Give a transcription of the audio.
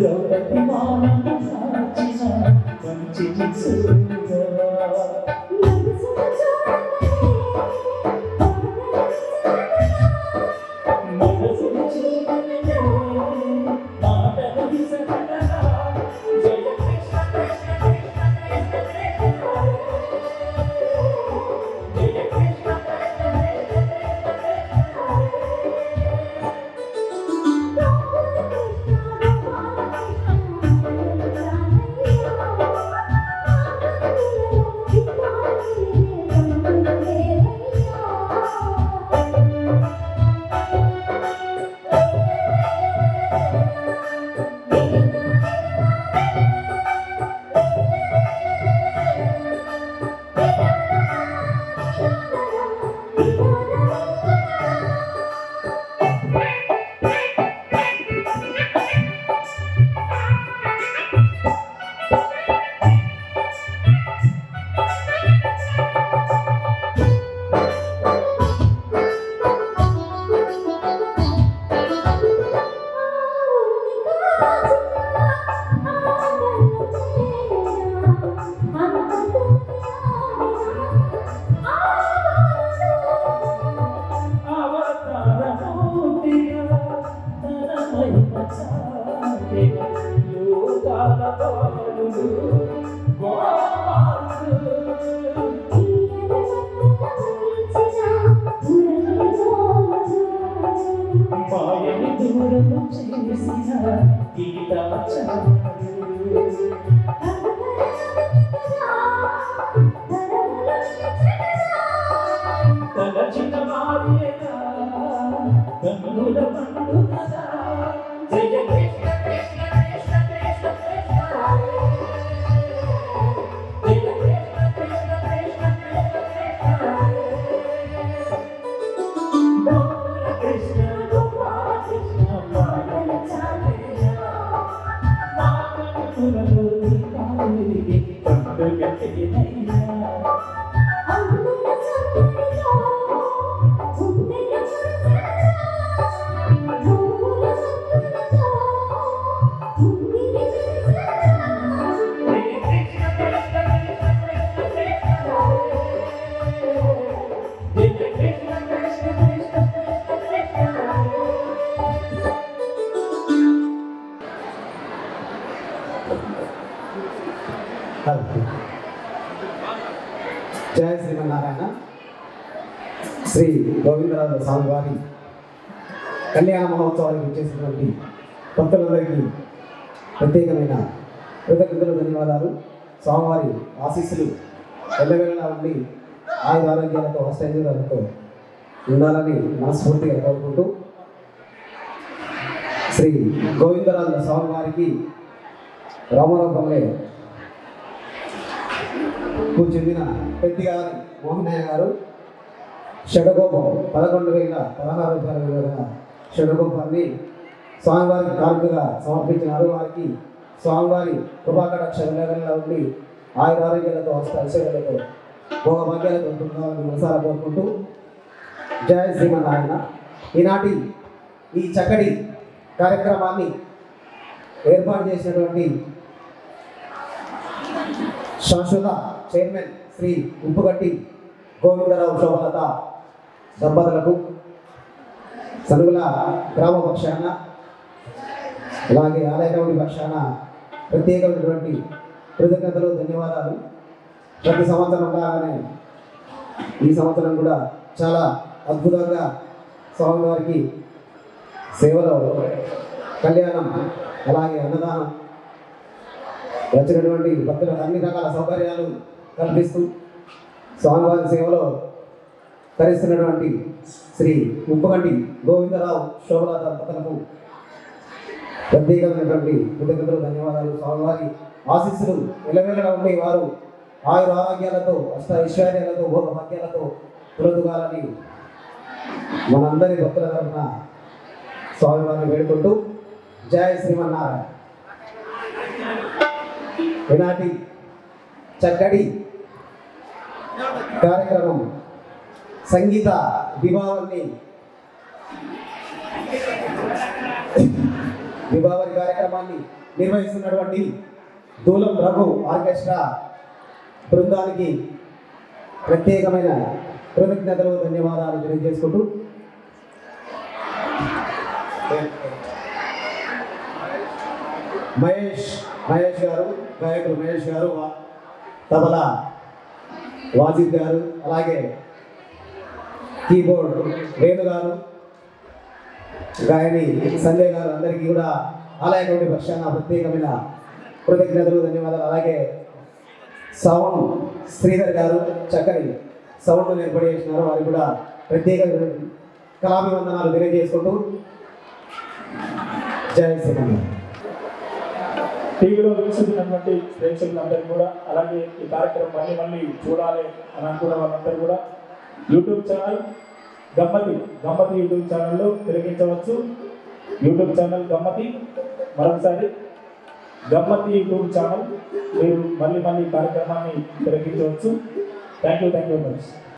ద్రౌపది మానము సాచిన మంచిది చూడవా మనసును చూడనే మాటలు విసరగా జయ కృష్ణ కృష్ణ కృష్ణ కృష్ణ కృష్ణ జయ కృష్ణ కృష్ణ కృష్ణ అవతారమూర్తిగా తనమైన చాటిగా లోకాల పాలుడు గోపాలుడు మాయని దూరము చేసిన గీతాచార్యుడు తలచిన మారేగా కన్నుల పండుగదా జయ కృష్ణ కృష్ణ కృష్ణ కృష్ణ కృష్ణ జయ కృష్ణ కృష్ణ కృష్ణ కృష్ణ కృష్ణ గోకుల కృష్ణ గోపాల కృష్ణ పాలన చాలేయ మా కన్నులలో దీపాలు వెలిగే పండుగ తెలియనయ్యా జయ శ్రీమన్నారాయణ శ్రీ గోవిందరాజు స్వామి వారి కళ్యాణ మహోత్సవానికి వచ్చేసినటువంటి భక్తులందరికీ ప్రత్యేకమైన కృతజ్ఞతలు ధన్యవాదాలు స్వామివారి ఆశీస్సులు ఎల్లవేళలా ఉండి ఆయుర ఆరోగ్యాలతో అష్టైర్యాలతో ఉండాలని మనస్ఫూర్తిగా కోరుకుంటూ శ్రీ గోవిందరాజు స్వామివారికి రామరూపంలో కు చెందిన పెద్దిగారి మోహనయ్య గారు షడగోపం పదకొండు వేల పదహారు రూపాయల విలువైన షడగోపాన్ని స్వామివారికి కానుకగా సమర్పించినారు వారికి స్వామివారి కృపాకటాక్ష విలగంలో ఉండి ఆయుర ఆరోగ్యాలతో అష్ట ఐశ్వర్యాలతో భోగ భాగ్యాలతో ఉంటుందని మనసారా కోరుకుంటూ జయ శ్రీమన్నారాయణ ఈనాటి ఈ చక్కటి కార్యక్రమాన్ని ఏర్పాటు చేసినటువంటి శాశ్వత చైర్మన్ శ్రీ ఉప్పుగట్టి గోవిందరావు శోభలత దంపతులకు సనుగుల గ్రామ పక్షాన అలాగే ఆలయ కమిటీ పక్షాన ప్రత్యేకమైనటువంటి కృతజ్ఞతలు ధన్యవాదాలు ప్రతి సంవత్సరం లాగానే ఈ సంవత్సరం కూడా చాలా అద్భుతంగా స్వామివారికి సేవలో కళ్యాణం అలాగే అన్నదానం వచ్చినటువంటి భక్తులకు అన్ని రకాల సౌకర్యాలు కల్పిస్తూ స్వామివారి సేవలో తరిస్తున్నటువంటి శ్రీ ఉప్పగంటి గోవిందరావు శోభలా దంపతులకు ప్రత్యేకమైనటువంటి కృతజ్ఞతలు ధన్యవాదాలు స్వామివారి ఆశీస్సులు నిలవేళగా ఉండి వారు ఆయుర ఆరోగ్యాలతో అష్ట ఐశ్వర్యాలతో భోగ భాగ్యాలతో పురదుగాలని మనందరి భక్తుల తరఫున స్వామివారిని వేడుకుంటూ జయ శ్రీమన్నారాయణ ఈనాటి చక్కటి కార్యక్రమం సంగీత విభావాన్ని విభావరి కార్యక్రమాన్ని నిర్వహిస్తున్నటువంటి దూలం రఘు ఆర్కెస్ట్రా బృందానికి ప్రత్యేకమైన కృతజ్ఞతలు ధన్యవాదాలు తెలియజేసుకుంటూ మహేష్ మహేష్ గారు గాయకులు మహేష్ గారు వా- తబలా వాజిద్ గారు అలాగే కీబోర్డ్ వేణు గారు గాయని సంజయ్ గారు అందరికీ కూడా ఆలయ కమిటీ పక్షాన ప్రత్యేకమైన కృతజ్ఞతలు ధన్యవాదాలు అలాగే సౌండ్ శ్రీధర్ గారు చక్కని సౌండ్ ఏర్పాటు చేసినారు వారికి కూడా ప్రత్యేక కళాభివందనాలు తెలియజేసుకుంటూ జై శ్రీరామ్ టీవీలో వీక్షిస్తున్నటువంటి ప్రేక్షకులందరికీ కూడా అలాగే ఈ కార్యక్రమం మళ్ళీ మళ్ళీ చూడాలి అని అనుకున్న వాళ్ళందరూ కూడా YouTube channel Gammathi Gammathi YouTube ఛానల్లో తిలకించవచ్చు యూట్యూబ్ ఛానల్ గమ్మతి మరొకసారి గమ్మతి యూట్యూబ్ ఛానల్ మీరు మళ్ళీ మళ్ళీ ఈ కార్యక్రమాన్ని తిలకించవచ్చు thank you thank you very much